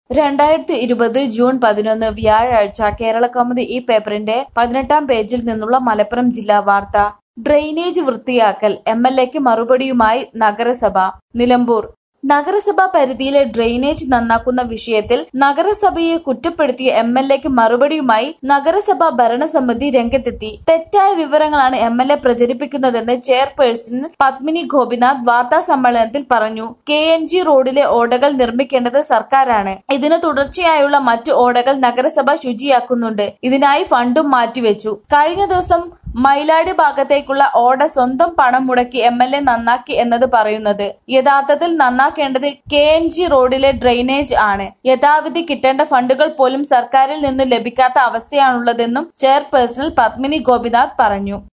രണ്ടായിരത്തി ഇരുപത് ജൂൺ പതിനൊന്ന് വ്യാഴാഴ്ച കേരളകൗമുദി ഈ പേപ്പറിന്റെ പതിനെട്ടാം പേജിൽ നിന്നുള്ള മലപ്പുറം ജില്ലാ വാർത്ത ഡ്രെയിനേജ് വൃത്തിയാക്കൽ എംഎൽഎക്ക് മറുപടിയുമായി നഗരസഭ നിലമ്പൂർ നഗരസഭാ പരിധിയിലെ ഡ്രെയിനേജ് നന്നാക്കുന്ന വിഷയത്തിൽ നഗരസഭയെ കുറ്റപ്പെടുത്തിയ എംഎൽഎക്ക് മറുപടിയുമായി നഗരസഭാ ഭരണസമിതി രംഗത്തെത്തി തെറ്റായ വിവരങ്ങളാണ് എംഎൽഎ പ്രചരിപ്പിക്കുന്നതെന്ന് ചെയർപേഴ്സൺ പത്മിനി ഗോപിനാഥ് വാർത്താ സമ്മേളനത്തിൽ പറഞ്ഞു കെ എൻ ജി റോഡിലെ ഓടകൾ നിർമ്മിക്കേണ്ടത് സർക്കാരാണ് ഇതിന് തുടർച്ചയായുള്ള മറ്റു ഓടകൾ നഗരസഭ ശുചിയാക്കുന്നുണ്ട് ഇതിനായി ഫണ്ടും മാറ്റിവെച്ചു കഴിഞ്ഞ ദിവസം മയിലാടി ഭാഗത്തേക്കുള്ള ഓട സ്വന്തം പണം മുടക്കി എം എൽ എ നന്നാക്കി എന്നത് പറയുന്നത് യഥാർത്ഥത്തിൽ നന്നാക്കേണ്ടത് കെ എൻ ജി റോഡിലെ ഡ്രെയിനേജ് ആണ് യഥാവിധി കിട്ടേണ്ട ഫണ്ടുകൾ പോലും സർക്കാരിൽ നിന്നും ലഭിക്കാത്ത അവസ്ഥയാണുള്ളതെന്നും ചെയർപേഴ്സണൽ പത്മിനി ഗോപിനാഥ് പറഞ്ഞു